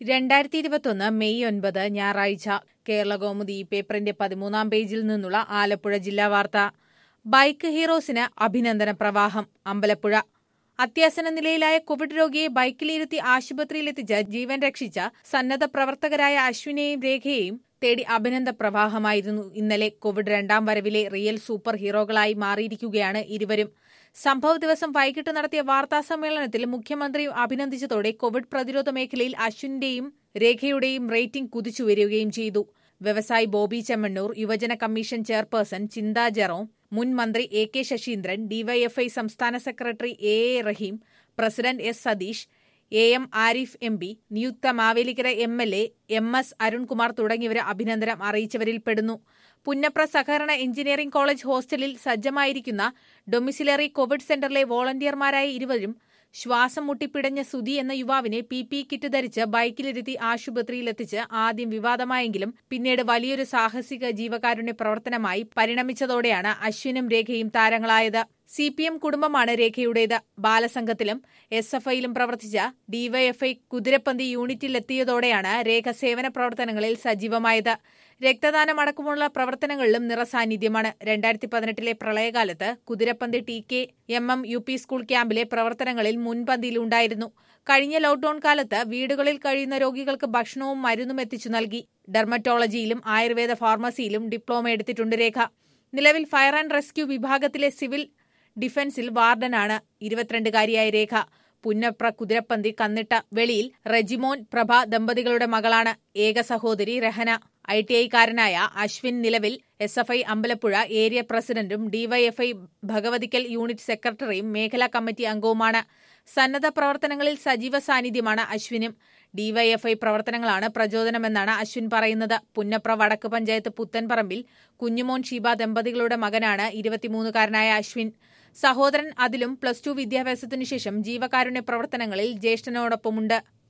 രണ്ടായിരത്തി ഇരുപത്തൊന്ന് മെയ് ഒൻപത് ഞായറാഴ്ച കേരളകൗമുദി പേപ്പറിന്റെ പതിമൂന്നാം പേജിൽ നിന്നുള്ള ആലപ്പുഴ ജില്ലാ വാർത്ത ബൈക്ക് ഹീറോസിന് അഭിനന്ദന പ്രവാഹം അമ്പലപ്പുഴ അത്യാസന്ന നിലയിലായ കോവിഡ് രോഗിയെ ബൈക്കിലിരുത്തി ആശുപത്രിയിലെത്തിച്ച് ജീവൻ രക്ഷിച്ച സന്നദ്ധ പ്രവർത്തകരായ അശ്വിനെയും രേഖയെയും തേടി അഭിനന്ദ പ്രവാഹമായിരുന്നു ഇന്നലെ കോവിഡ് രണ്ടാം വരവിലെ റിയൽ സൂപ്പർ ഹീറോകളായി മാറിയിരിക്കുകയാണ് ഇരുവരും സംഭവ ദിവസം വൈകിട്ട് നടത്തിയ വാർത്താ സമ്മേളനത്തിൽ മുഖ്യമന്ത്രി അഭിനന്ദിച്ചതോടെ കോവിഡ് പ്രതിരോധ മേഖലയിൽ അശ്വിന്റെയും രേഖയുടെയും റേറ്റിംഗ് കുതിച്ചുവരികയും ചെയ്തു വ്യവസായി ബോബി ചെമ്മണ്ണൂർ യുവജന കമ്മീഷൻ ചെയർപേഴ്സൺ ചിന്താ ജെറോം മുൻ മന്ത്രി എ കെ ശശീന്ദ്രൻ ഡിവൈഎഫ്ഐ സംസ്ഥാന secretary A A Rahim president S Satheesh A M Ariff M P നിയുക്ത Mavelikkara M L A M S Arunkumar തുടങ്ങിയവരെ അഭിനന്ദനം അറിയിച്ചവരിൽ പെടുന്നു പുന്നപ്ര സഹകരണ എഞ്ചിനീയറിംഗ് കോളേജ് ഹോസ്റ്റലിൽ സജ്ജമായിരിക്കുന്ന ഡൊമിസിലറി കോവിഡ് സെന്ററിലെ വോളണ്ടിയർമാരായ ഇരുവരും ശ്വാസം മുട്ടിപ്പിടഞ്ഞ സുധി എന്ന യുവാവിനെ പി പി കിറ്റ് ധരിച്ച് ബൈക്കിലിരുത്തി ആശുപത്രിയിലെത്തിച്ച് ആദ്യം വിവാദമായെങ്കിലും പിന്നീട് വലിയൊരു സാഹസിക ജീവകാരുണ്യ പ്രവർത്തനമായി പരിണമിച്ചതോടെയാണ് അശ്വിനും രേഖയും താരങ്ങളായത് സി പി എം കുടുംബമാണ് രേഖയുടേത് ബാലസംഘത്തിലും എസ് എഫ് ഐയിലും പ്രവർത്തിച്ച ഡിവൈഎഫ്ഐ കുതിരപ്പന്തി യൂണിറ്റിലെത്തിയതോടെയാണ് രേഖ സേവന പ്രവർത്തനങ്ങളിൽ സജീവമായത് രക്തദാനം അടക്കമുള്ള പ്രവർത്തനങ്ങളിലും നിറസാന്നിധ്യമാണ് രണ്ടായിരത്തി പതിനെട്ടിലെ പ്രളയകാലത്ത് Kuthirapanthi T K M M U P school ക്യാമ്പിലെ പ്രവർത്തനങ്ങളിൽ മുൻപന്തിയിലുണ്ടായിരുന്നു കഴിഞ്ഞ ലോക്ഡൌൺ കാലത്ത് വീടുകളിൽ കഴിയുന്ന രോഗികൾക്ക് ഭക്ഷണവും മരുന്നും എത്തിച്ചു നൽകി ഡെർമറ്റോളജിയിലും ആയുർവേദ ഫാർമസിയിലും ഡിപ്ലോമ എടുത്തിട്ടുണ്ട് രേഖ നിലവിൽ ഫയർ ആൻഡ് റെസ്ക്യൂ വിഭാഗത്തിലെ സിവിൽ ഡിഫൻസിൽ വാർഡനാണ് ഇരുപത്തിരണ്ടുകാരിയായ രേഖ പുന്നപ്ര കുതിരപ്പന്തി കന്നിട്ട വെളിയിൽ റെജിമോൻ പ്രഭ ദമ്പതികളുടെ മകളാണ് ഏക സഹോദരി രഹന ഐ ടി ഐക്കാരനായ അശ്വിൻ നിലവിൽ S F I Ambalappuzha area പ്രസിഡന്റും ഡിവൈഎഫ്ഐ ഭഗവതിക്കൽ യൂണിറ്റ് സെക്രട്ടറിയും മേഖലാ കമ്മിറ്റി അംഗവുമാണ് സന്നദ്ധ പ്രവർത്തനങ്ങളിൽ സജീവ സാന്നിധ്യമാണ് അശ്വിനും ഡിവൈഎഫ്ഐ പ്രവർത്തനങ്ങളാണ് പ്രചോദനമെന്നാണ് അശ്വിൻ പറയുന്നത് പുന്നപ്ര വടക്ക് പഞ്ചായത്ത് പുത്തൻപറമ്പിൽ കുഞ്ഞുമോൻ ഷീബ ദമ്പതികളുടെ മകനാണ് ഇരുപത്തിമൂന്നുകാരനായ അശ്വിൻ സഹോദരൻ അതിലും പ്ലസ് ടു വിദ്യാഭ്യാസത്തിനു ശേഷം ജീവകാരുണ്യ പ്രവർത്തനങ്ങളിൽ ജ്യേഷ്ഠനോടൊപ്പമുണ്ട്